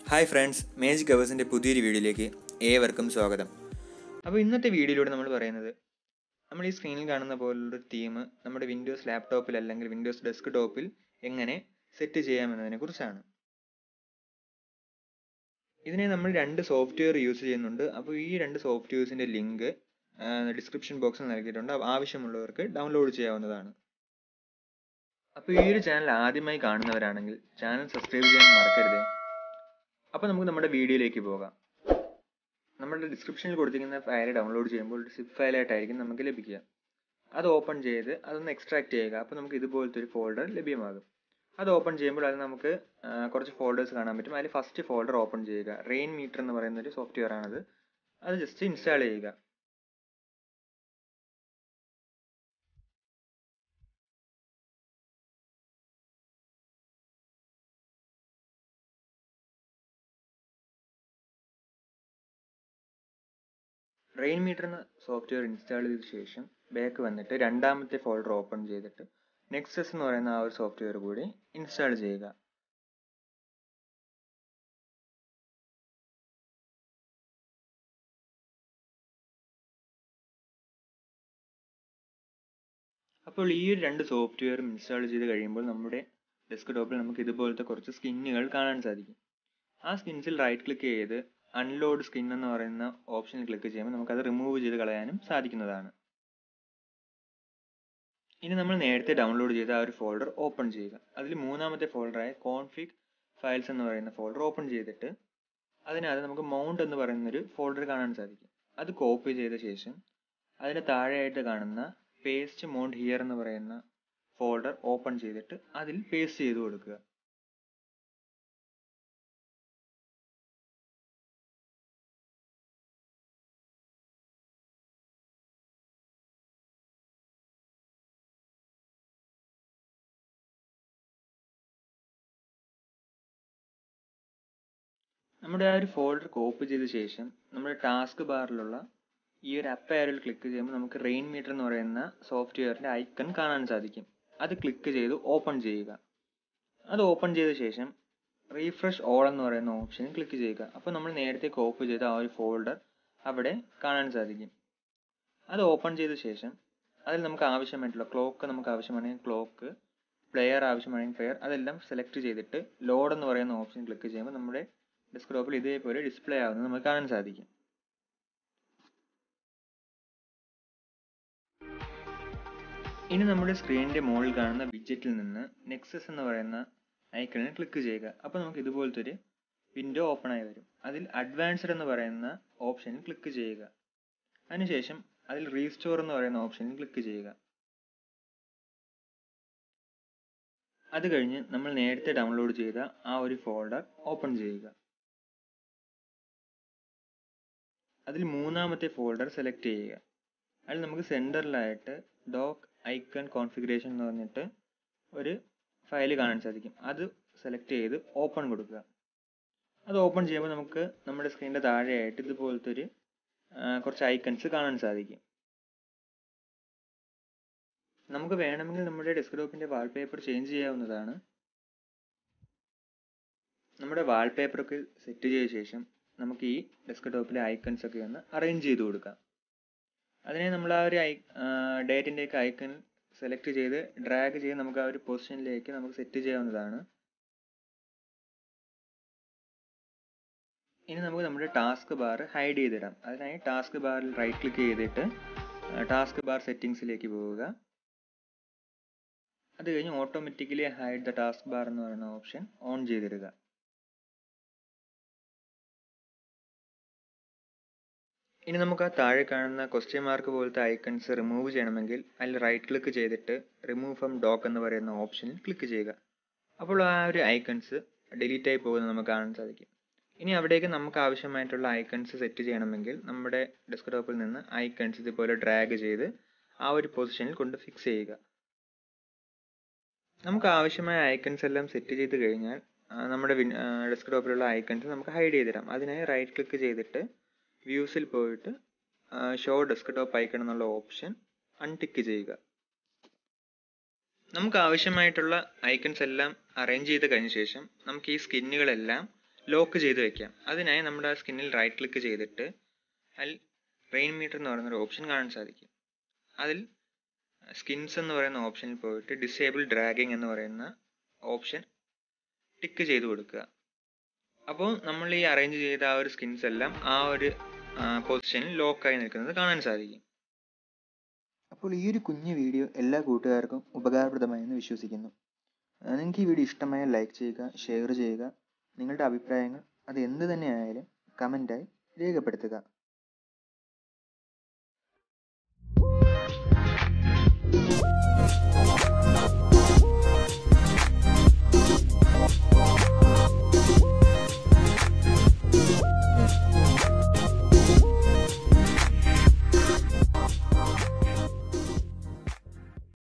hi friends magic അവേഴ്സിൻ്റെ പുതിയൊരു വീഡിയോയിലേക്ക് ഏവർക്കും സ്വാഗതം അപ്പോൾ ഇന്നത്തെ വീഡിയോയിലൂടെ നമ്മൾ പറയുന്നത് നമ്മൾ ഈ സ്ക്രീനിൽ കാണുന്ന പോലുള്ളൊരു തീം നമ്മുടെ വിൻഡോസ് ലാപ്ടോപ്പിൽ അല്ലെങ്കിൽ വിൻഡോസ് ഡെസ്ക് ടോപ്പിൽ എങ്ങനെ സെറ്റ് ചെയ്യാമെന്നതിനെ കുറിച്ചാണ് ഇതിനെ നമ്മൾ രണ്ട് സോഫ്റ്റ്വെയർ യൂസ് ചെയ്യുന്നുണ്ട് അപ്പോൾ ഈ രണ്ട് സോഫ്റ്റ്വെയർസിൻ്റെ ലിങ്ക് ഡിസ്ക്രിപ്ഷൻ ബോക്സിൽ നൽകിയിട്ടുണ്ട് ആവശ്യമുള്ളവർക്ക് ഡൗൺലോഡ് ചെയ്യാവുന്നതാണ് അപ്പോൾ ഈ ഒരു ചാനൽ ആദ്യമായി കാണുന്നവരാണെങ്കിൽ ചാനൽ സബ്സ്ക്രൈബ് ചെയ്യാൻ മറക്കരുതേ അപ്പോൾ നമുക്ക് നമ്മുടെ വീഡിയോയിലേക്ക് പോകാം നമ്മുടെ ഡിസ്ക്രിപ്ഷനിൽ കൊടുത്തിരിക്കുന്ന ഫയൽ ഡൗൺലോഡ് ചെയ്യുമ്പോൾ സിപ്പ് ഫയലായിട്ടായിരിക്കും നമുക്ക് ലഭിക്കുക അത് ഓപ്പൺ ചെയ്ത് അതൊന്ന് എക്സ്ട്രാക്ട് ചെയ്യുക അപ്പോൾ നമുക്ക് ഇതുപോലത്തെ ഒരു ഫോൾഡർ ലഭ്യമാകും അത് ഓപ്പൺ ചെയ്യുമ്പോൾ അത് നമുക്ക് ആ, കുറച്ച് ഫോൾഡേഴ്സ് കാണാൻ പറ്റും അതിൽ ഫസ്റ്റ് ഫോൾഡർ ഓപ്പൺ ചെയ്യുക റെയിൻ മീറ്റർ എന്ന് പറയുന്ന ഒരു സോഫ്റ്റ്വെയർ ആണത് അത് ജസ്റ്റ് ഇൻസ്റ്റാൾ ചെയ്യുക റെയിൻ മീറ്റർ എന്ന സോഫ്റ്റ്വെയർ ഇൻസ്റ്റാൾ ചെയ്ത ശേഷം ബാക്ക് വന്നിട്ട് രണ്ടാമത്തെ ഫോൾഡർ ഓപ്പൺ ചെയ്തിട്ട് നെക്സസ് എന്ന് പറയുന്ന ആ ഒരു സോഫ്റ്റ്വെയർ കൂടി ഇൻസ്റ്റാൾ ചെയ്യുക അപ്പോൾ ഈ ഒരു രണ്ട് സോഫ്റ്റ്വെയറും ഇൻസ്റ്റാൾ ചെയ്ത് കഴിയുമ്പോൾ നമ്മുടെ ഡെസ്ക്ടോപ്പിൽ നമുക്ക് ഇതുപോലത്തെ കുറച്ച് സ്കിന്നുകൾ കാണാൻ സാധിക്കും ആ സ്കിൻസിൽ റൈറ്റ് ക്ലിക്ക് ചെയ്ത് അൺലോഡ് സ്കിൻ എന്ന് പറയുന്ന ഓപ്ഷനിൽ ക്ലിക്ക് ചെയ്യുമ്പോൾ നമുക്കത് റിമൂവ് ചെയ്ത് കളയാനും സാധിക്കുന്നതാണ് ഇനി നമ്മൾ നേരത്തെ ഡൗൺലോഡ് ചെയ്ത ആ ഒരു ഫോൾഡർ ഓപ്പൺ ചെയ്യുക അതിൽ മൂന്നാമത്തെ ഫോൾഡറായ കോൺഫിഗ് ഫയൽസ് എന്ന് പറയുന്ന ഫോൾഡർ ഓപ്പൺ ചെയ്തിട്ട് അതിനകത്ത് നമുക്ക് മൗണ്ട് എന്ന് പറയുന്ന ഒരു ഫോൾഡർ കാണാൻ സാധിക്കും അത് കോപ്പി ചെയ്ത ശേഷം അതിന് താഴെയായിട്ട് കാണുന്ന പേസ്റ്റ് മൗണ്ട് ഹിയർ എന്ന് പറയുന്ന ഫോൾഡർ ഓപ്പൺ ചെയ്തിട്ട് അതിൽ പേസ്റ്റ് ചെയ്ത് കൊടുക്കുക നമ്മുടെ ആ ഒരു ഫോൾഡർ കോപ്പി ചെയ്ത ശേഷം നമ്മുടെ ടാസ്ക് ബാറിലുള്ള ഈ ഒരു അപ്പ് ആരോയിൽ ക്ലിക്ക് ചെയ്യുമ്പോൾ നമുക്ക് റെയിൻ മീറ്റർ എന്ന് പറയുന്ന സോഫ്റ്റ്വെയറിന്റെ ഐക്കൺ കാണാൻ സാധിക്കും അത് ക്ലിക്ക് ചെയ്ത് ഓപ്പൺ ചെയ്യുക അത് ഓപ്പൺ ചെയ്ത ശേഷം റീഫ്രഷ് ഓൾ എന്ന് പറയുന്ന ഓപ്ഷനിൽ ക്ലിക്ക് ചെയ്യുക അപ്പോൾ നമ്മൾ നേരത്തെ കോപ്പി ചെയ്ത ആ ഒരു ഫോൾഡർ അവിടെ കാണാൻ സാധിക്കും അത് ഓപ്പൺ ചെയ്ത ശേഷം അതിൽ നമുക്ക് ആവശ്യമായിട്ടുള്ള ക്ലോക്ക് നമുക്ക് ആവശ്യമാണെങ്കിൽ ക്ലോക്ക് പ്ലെയർ ആവശ്യമാണെങ്കിൽ പ്ലെയർ അതെല്ലാം സെലക്ട് ചെയ്തിട്ട് ലോഡ് എന്ന് പറയുന്ന ഓപ്ഷൻ ക്ലിക്ക് ചെയ്യുമ്പോൾ നമ്മുടെ ഡെസ്ക്ടോപ്പിൽ ഇതേപോലെ ഡിസ്പ്ലേ ആവുന്നത് നമുക്ക് കാണാൻ സാധിക്കും ഇനി നമ്മുടെ സ്ക്രീനിന്റെ മുകളിൽ കാണുന്ന വിഡ്ജറ്റിൽ നിന്ന് നെക്സസ് എന്ന് പറയുന്ന ഐക്കണിൽ ക്ലിക്ക് ചെയ്യുക അപ്പോൾ നമുക്ക് ഇതുപോലത്തെ ഒരു വിൻഡോ ഓപ്പൺ ആയി വരും അതിൽ അഡ്വാൻസ്ഡ് എന്ന് പറയുന്ന ഓപ്ഷനിൽ ക്ലിക്ക് ചെയ്യുക അതിനുശേഷം അതിൽ റീസ്റ്റോർ എന്ന് പറയുന്ന ഓപ്ഷനിൽ ക്ലിക്ക് ചെയ്യുക അത് കഴിഞ്ഞ് നമ്മൾ നേരത്തെ ഡൗൺലോഡ് ചെയ്ത ആ ഒരു ഫോൾഡർ ഓപ്പൺ ചെയ്യുക അതിൽ മൂന്നാമത്തെ ഫോൾഡർ സെലക്ട് ചെയ്യുക അതിൽ നമുക്ക് സെൻറ്ററിലായിട്ട് ഡോക്ക് ഐക്കൺ കോൺഫിഗറേഷൻ എന്ന് പറഞ്ഞിട്ട് ഒരു ഫയൽ കാണാൻ സാധിക്കും അത് സെലക്ട് ചെയ്ത് ഓപ്പൺ കൊടുക്കുക അത് ഓപ്പൺ ചെയ്യുമ്പോൾ നമുക്ക് നമ്മുടെ സ്ക്രീനിൻ്റെ താഴെയായിട്ട് ഇതുപോലത്തെ ഒരു ആ, കുറച്ച് ഐക്കൺസ് കാണാൻ സാധിക്കും നമുക്ക് വേണമെങ്കിൽ നമ്മുടെ ഡെസ്ക്ടോപ്പിൻ്റെ വാൾപേപ്പർ ചേഞ്ച് ചെയ്യാവുന്നതാണ് നമ്മുടെ വാൾപേപ്പറൊക്കെ സെറ്റ് ചെയ്ത ശേഷം നമുക്ക് ഈ ഡെസ്ക്ടോപ്പിലെ ഐക്കൺസ് ഒക്കെ ഒന്ന് അറേഞ്ച് ചെയ്ത് കൊടുക്കാം അതിനെ നമ്മൾ ആ ഒരു ഐ ഡേറ്റിൻ്റെ ഒക്കെ ഐക്കൺ സെലക്ട് ചെയ്ത് ഡ്രാഗ് ചെയ്ത് നമുക്ക് ആ ഒരു പൊസിഷനിലേക്ക് നമുക്ക് സെറ്റ് ചെയ്യാവുന്നതാണ് ഇനി നമുക്ക് നമ്മുടെ ടാസ്ക് ബാർ ഹൈഡ് ചെയ്തിടാം അതിനായി ടാസ്ക് ബാറിൽ റൈറ്റ് ക്ലിക്ക് ചെയ്തിട്ട് ടാസ്ക് ബാർ സെറ്റിംഗ്സിലേക്ക് പോവുക അത് കഴിഞ്ഞ് automatically hide the task bar എന്ന് പറയുന്ന ഓപ്ഷൻ ഓൺ ചെയ്തിടുക ഇനി നമുക്ക് ആ താഴെ കാണുന്ന ക്വസ്റ്റ്യൻ മാർക്ക് പോലത്തെ ഐക്കൺസ് റിമൂവ് ചെയ്യണമെങ്കിൽ അതിൽ റൈറ്റ് ക്ലിക്ക് ചെയ്തിട്ട് റിമൂവ് ഫ്രം ഡോക്ക് എന്ന് പറയുന്ന ഓപ്ഷനിൽ ക്ലിക്ക് ചെയ്യുക അപ്പോൾ ആ ഒരു ഐക്കൺസ് ഡിലീറ്റ് ആയി പോകുന്നത് നമുക്ക് കാണാൻ സാധിക്കും ഇനി അവിടേക്ക് നമുക്ക് ആവശ്യമായിട്ടുള്ള ഐക്കൺസ് സെറ്റ് ചെയ്യണമെങ്കിൽ നമ്മുടെ ഡെസ്ക്ടോപ്പിൽ നിന്ന് ഐക്കൺസ് ഇതുപോലെ ഡ്രാഗ് ചെയ്ത് ആ ഒരു പൊസിഷനിൽ കൊണ്ട് ഫിക്സ് ചെയ്യുക നമുക്ക് ആവശ്യമായ ഐക്കൺസ് എല്ലാം സെറ്റ് ചെയ്ത് കഴിഞ്ഞാൽ ആ, നമ്മുടെ ഡെസ്ക്ടോപ്പിലുള്ള ഐക്കൺസ് നമുക്ക് ഹൈഡ് ചെയ്തിടാം അതിനായി റൈറ്റ് ക്ലിക്ക് ചെയ്തിട്ട് വ്യൂസിൽ പോയിട്ട് ഷോ ഡെസ്ക്ടോപ്പ് ഐക്കൺ എന്നുള്ള ഓപ്ഷൻ അൺടിക്ക് ചെയ്യുക നമുക്ക് ആവശ്യമായിട്ടുള്ള ഐക്കൺസ് എല്ലാം അറേഞ്ച് ചെയ്ത് കഴിഞ്ഞ ശേഷം നമുക്ക് ഈ സ്കിന്നുകളെല്ലാം ലോക്ക് ചെയ്ത് വെക്കാം അതിനായി നമ്മുടെ സ്കിന്നിൽ റൈറ്റ് ക്ലിക്ക് ചെയ്തിട്ട് അതിൽ റെയിൻ മീറ്റർ എന്ന് പറയുന്ന ഒരു ഓപ്ഷൻ കാണാൻ സാധിക്കും അതിൽ സ്കിൻസ് എന്ന് പറയുന്ന ഓപ്ഷനിൽ പോയിട്ട് ഡിസേബിൾ ഡ്രാഗിങ് എന്ന് പറയുന്ന ഓപ്ഷൻ ടിക്ക് ചെയ്ത് കൊടുക്കുക അപ്പോൾ നമ്മൾ ഈ അറേഞ്ച് ചെയ്ത ആ ഒരു സ്കിൻസ് എല്ലാം ആ ഒരു പൊസിഷനിൽ ലോക്കായി നിൽക്കുന്നത് കാണാൻ സാധിക്കും അപ്പോൾ ഈ ഒരു കുഞ്ഞു വീഡിയോ എല്ലാ കൂട്ടുകാർക്കും ഉപകാരപ്രദമായെന്ന് വിശ്വസിക്കുന്നു ആ, നിങ്ങൾക്ക് ഈ വീഡിയോ ഇഷ്ടമായാൽ ലൈക്ക് ചെയ്യുക ഷെയർ ചെയ്യുക നിങ്ങളുടെ അഭിപ്രായങ്ങൾ അത് എന്ത് തന്നെ ആയാലും കമൻറ്റായി രേഖപ്പെടുത്തുക